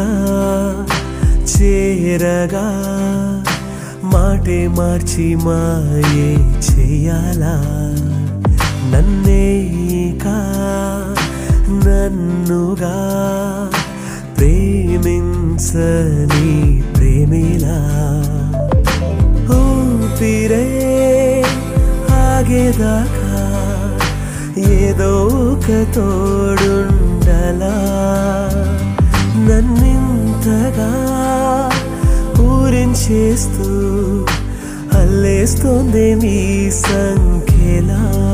చేరగా మాటే మార్చి మాయే చెయ్యాలా నన్నేక నన్నుగా ప్రేమించని ప్రేమిలా ఊపిరే ఆగేదాకా ఏదో ఒక తోడుండలా నన్నింతగా ఊరించేస్తూ అల్లేస్తోందే మీ సంఖ్యలా